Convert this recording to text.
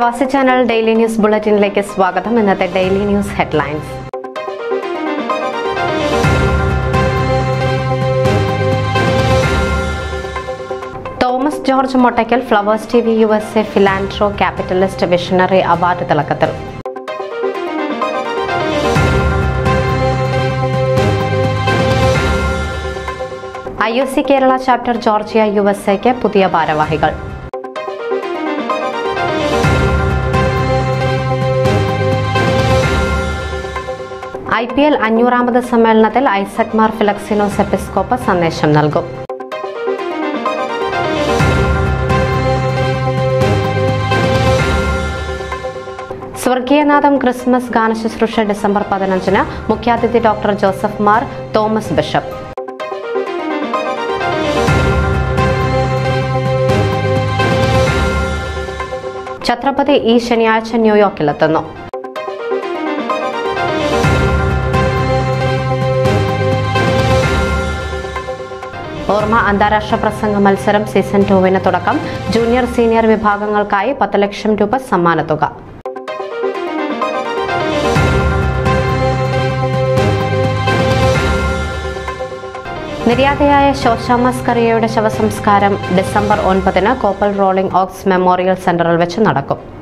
പ്രവാസി channel daily news ബുള്ളറ്റിനിലേക്ക് സ്വാഗതം ഇന്നത്തെ daily news headlines Thomas George Mottackal Flowers T V U S A philanthrocapitalist visionary award തിളക്കത്തിൽ I O C Kerala chapter Georgia U S എക്ക് പുതിയ ഭാരവാഹികൾ I P L അഞ്ഞൂറാമത് സമ്മേളനത്തിൽ Isaac Mar Philoxenos episcope സന്ദേശം നൽകും സ്വർഗീയനാഥം ക്രിസ്മസ് ഗാനശുശ്രൂഷ ഡിസംബർ പതിനഞ്ചിന് മുഖ്യാതിഥി doctor Joseph Mar Thomas bishop Chhatrapati ഈ ശനിയാഴ്ച ന്യൂയോർക്കിലെത്തുന്നു ഓർമ്മ അന്താരാഷ്ട്ര പ്രസംഗ മത്സരം സീസൺ ടൂവിന് തുടക്കം ജൂനിയർ സീനിയർ വിഭാഗങ്ങൾക്കായി പത്ത് ലക്ഷം രൂപ സമ്മാനത്തുക നിര്യാതയായ ശോശാമ സ്കറിയയുടെ ശവസംസ്കാരം ഡിസംബർ ഒൻപതിന് കോപ്പൽ റോളിംഗ് ഓക്സ് മെമ്മോറിയൽ സെന്ററിൽ വെച്ച് നടക്കും